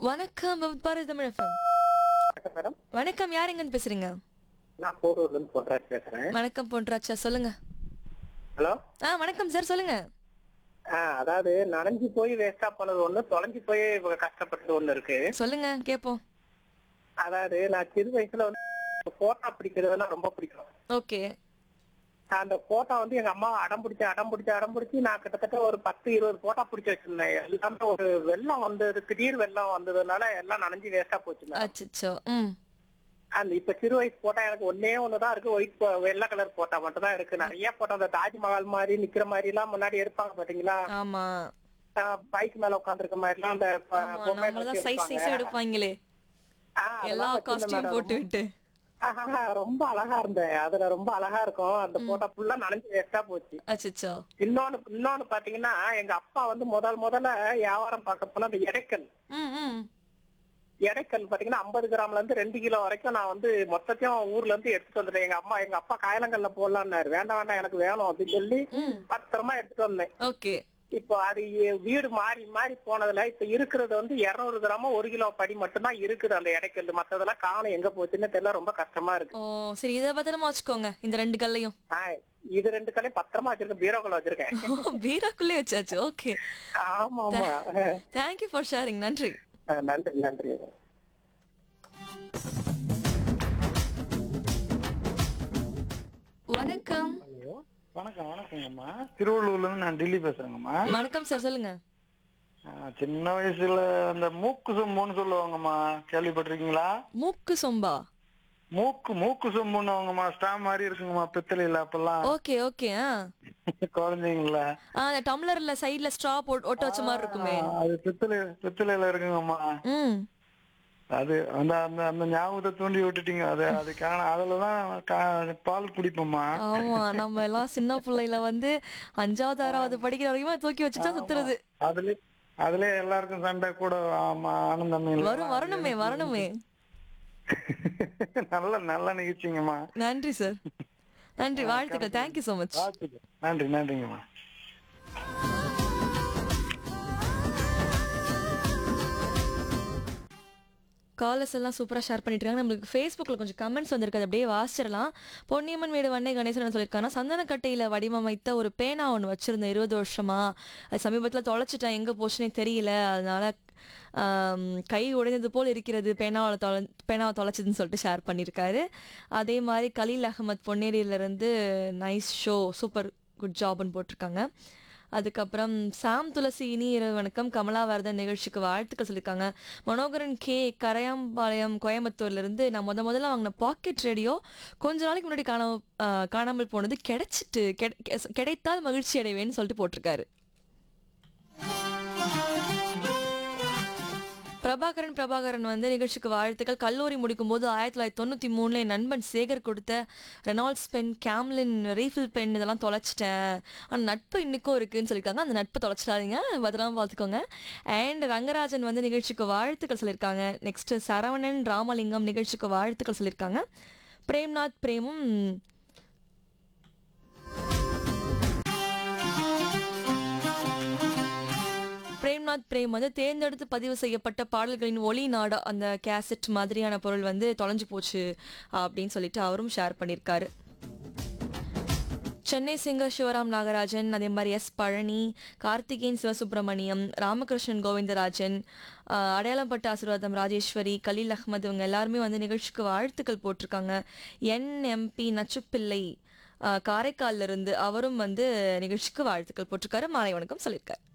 வணக்கம் பாரதி தமிழ் FM. வணக்கம் madam வணக்கம் யார் எங்கன்னு பேசுறீங்க நான் போரூர்ல இருந்து பொன்ராஜ் பேசுறேன் வணக்கம் பொன்ராஜா சொல்லுங்க ஹலோ ஆ வணக்கம் சார் சொல்லுங்க ஆ அதாவது நனைஞ்சு போய் வேஸ்டா போனது ஒண்ணு தொலைஞ்சு போய் இவங்க கஷ்டப்பட்டது ஒண்ணு இருக்கு சொல்லுங்க கேப்போம் அதாவது நான் சிறு வயசுல வந்து போட்டோ பிடிக்கிறதுனா ரொம்ப பிடிக்கும் ஓகே அந்த போட்டோ வந்து எங்க அம்மா அடம் பிடிச்சு அடம் பிடிச்சு அடம் பிடிச்சு நான் கிட்டத்தட்ட ஒரு பத்து இருபது போட்டோ பிடிச்சு வச்சிருந்தேன் எல்லாமே ஒரு வெள்ளம் வந்தது திடீர் வெள்ளம் வந்ததுனால எல்லாம் நனைஞ்சு வேஸ்டா போச்சு அச்சச்சோ ம் அந்த இப்ப சிறு வயசு போட்டோ எனக்கு ஒன்னே ஒண்ணுதான் இருக்கு ஒயிட் வெள்ளை கலர் போட்டோ மட்டும் தான் இருக்கு நிறைய போட்டோ அந்த தாஜ்மஹால் மாதிரி நிக்கிற மாதிரி எல்லாம் முன்னாடி எடுப்பாங்க பாத்தீங்களா ஆமா பைக் மேல உட்காந்துருக்க மாதிரி எல்லாம் அந்த ப- ஆமா பொம்மை நம்மளதான் வச்சு சைஸ் சைஸா எடுப்பாங்க. எடுப்பாங்களே ஆ, அதெல்லாம் எல்லா வச்சிருந்தேன் காஸ்டியூம் madam. போட்டு விட்டு ஆஹா, ரொம்ப அழகா இருந்தேன் அதுல ரொம்ப அழகா இருக்கும் அந்த போட்டோ ஃபுல்லா நனைஞ்சு வேஸ்டா போச்சு அச்சச்சோ இன்னொன்னு இன்னொன்னு பாத்தீங்கன்னா எங்க அப்பா வந்து முதல் முதல்ல வியாபாரம் பார்க்க போனா அந்த எடைக்கல் ம் ம் எடைக்கல் பாத்தீங்கன்னா ஐம்பது கிராம்ல இருந்து ரெண்டு கிலோ வரைக்கும் நான் வந்து மொத்தத்தையும் ஊர்ல இருந்து எடுத்துட்டு வந்துட்டேன் எங்க அம்மா எங்க அப்பா காயலங்கல்ல போடலான்னாரு வேண்டாம் வேண்டாம் எனக்கு வேணும் அப்படின்னு சொல்லி ம் பத்திரமா எடுத்துட்டு வந்தேன் ஓகே இப்போ அது எ- வீடு மாறி மாறி போனதுல இப்ப இருக்கிறது வந்து இருநூறு கிராம ஒரு கிலோ படி மட்டும்தான் இருக்குது அந்த எடைக்கல் மத்ததெல்லாம் காணும் எங்க போச்சுன்னு தெரியல ரொம்ப கஷ்டமா இருக்கு ஓ சரி இதை பத்திரமா வச்சுக்கோங்க இந்த ரெண்டு கல்லையும் ஆ, இது ரெண்டு கலையும் பத்திரமா வச்சிருக்கேன் பீரோக்குள்ள வச்சிருக்கேன் வீராக்குள்ளே வச்சாச்சு ஓகே ஆமா ஆமா தேங்க்யூ ஃபார் ஷேரிங் நன்றி அஹ், நன்றி நன்றி வணக்கம் ஹலோ வணக்கம் வணக்கங்கம்மா திருவள்ளூர்ல இருந்து நான் டெல்லி பேசுறேங்கம்மா வணக்கம் சார் சொல்லுங்க ஆ, சின்ன வயசுல அந்த மூக்கு சொம்புன்னு சொல்லுவாங்கம்மா கேள்விப்பட்டிருக்கீங்களா மூக்கு சொம்பா மூக்கு மூக்கு சொம்புன்னு வாங்கம்மா ஸ்டாம் மாதிரி இருக்குங்கம்மா பித்தளையில அப்பெல்லாம் ஓகே ஓகே ஆ குழந்தைங்கள ஆ, அந்த டம்ளர்ல சைடுல ஸ்ட்ரா போட்டு ஒட்ட வச்ச மாதிரி இருக்குமே அது பித்தளை பித்தளையில இருக்குங்கம்மா ம் அது அந்த அந்த அந்த ஞாபகத்தை தூண்டி விட்டுட்டீங்க அது அது காண அதுலதான் கா- பால் குடிப்போம்மா ஆமா நம்ம எல்லாம் சின்ன பிள்ளைல வந்து அஞ்சாவது ஆறாவது படிக்கிற வரைக்கும் தூக்கி வச்சுதான் சுத்துறது அதுல அதுல எல்லாருக்கும் சண்டை கூட ஆமா ஆனந்தம் இல்லை. வரும் வரணுமே வரணுமே நல்ல நல்ல நிகழ்ச்சிங்கம்மா நன்றி சார் நன்றி வாழ்த்துக்கள் தேங்க்யூ so மச் வாழ்த்துக்கள். நன்றி நன்றிங்கம்மா காலர்ஸ் எல்லாம் சூப்பரா ஷேர் பண்ணிட்டு இருக்காங்க நம்மளுக்கு ஃபேஸ்புக்ல கொஞ்சம் கமெண்ட்ஸ் வந்திருக்கு அதை அப்படியே வாசிச்சிடலாம் பொன்னியம்மன் வீடு வண்ணை கணேசன் என்ன சொல்லியிருக்காங்கன்னா சந்தனக்கட்டையில வடிவமைத்த ஒரு பேனா ஒன்று வச்சிருந்தேன் இருபது வருஷமா அது சமீபத்தில் தொலைச்சிட்டேன் எங்க போச்சுனே தெரியல அதனால ஆம், கை உடைந்தது போல் இருக்கிறது பேனாவை தொலை பேனாவை தொலைச்சதுன்னு சொல்லிட்டு ஷேர் பண்ணியிருக்காரு அதே மாதிரி கலீல் அகமத் பொன்னேரியிலேருந்து நைஸ் ஷோ சூப்பர் குட் ஜாப்னு போட்டிருக்காங்க அதுக்கப்புறம் சாம் துளசி இனி இரவு வணக்கம் கமலாவர்தன் நிகழ்ச்சிக்கு வாழ்த்துக்கள் சொல்லியிருக்காங்க மனோகரன் கே கரையாம்பாளையம் கோயம்புத்தூர்ல இருந்து நான் முத முதல்ல வாங்கின பாக்கெட் ரேடியோ கொஞ்ச நாளைக்கு முன்னாடி காணாம ஆஹ் காணாமல் போனது கிடைச்சிட்டு கிடை- கிடைத்தால் மகிழ்ச்சி அடைவேன்னு சொல்லிட்டு போட்டிருக்காரு பிரபாகரன் பிரபாகரன் வந்து நிகழ்ச்சிக்கு வாழ்த்துக்கள் கல்லூரி முடிக்கும் போது ஆயிரத்தி தொள்ளாயிரத்தி தொண்ணூத்தி மூணுல என் நண்பன் சேகர் கொடுத்த Reynolds pen Camlin refill pen இதெல்லாம் தொலைச்சிட்டேன் ஆனா நட்பு இன்னைக்கும் இருக்குன்னு சொல்லியிருக்காங்க அந்த நட்பை தொலைச்சிடாதீங்க பத்திரமா பார்த்துக்கோங்க அண்ட் ரங்கராஜன் வந்து நிகழ்ச்சிக்கு வாழ்த்துக்கள் சொல்லியிருக்காங்க நெக்ஸ்ட் சரவணன் ராமலிங்கம் நிகழ்ச்சிக்கு வாழ்த்துக்கள் சொல்லியிருக்காங்க பிரேம்நாத் பிரேமும் பிரேம்நாத் பிரேம் வந்து தேர்ந்தெடுத்து பதிவு செய்யப்பட்ட பாடல்களின் ஒளி நாடா அந்த கேசட் மாதிரியான பொருள் வந்து தொலைஞ்சு போச்சு அப்படின்னு சொல்லிட்டு அவரும் ஷேர் பண்ணியிருக்காரு சென்னை சிங்கர் சிவராம் நாகராஜன் அதே மாதிரி எஸ் பழனி கார்த்திகேயன் சிவசுப்பிரமணியம் ராமகிருஷ்ணன் கோவிந்தராஜன் ஆஹ் அடையாளம்பட்ட ஆசீர்வாதம் ராஜேஸ்வரி கலீல் அஹ்மத் இவங்க எல்லாருமே வந்து நிகழ்ச்சிக்கு வாழ்த்துக்கள் போட்டிருக்காங்க என்எம்பி நச்சுப்பிள்ளை ஆஹ் காரைக்கால்ல இருந்து அவரும் வந்து நிகழ்ச்சிக்கு வாழ்த்துக்கள் போட்டிருக்காரு மாலை வணக்கம் சொல்லியிருக்காரு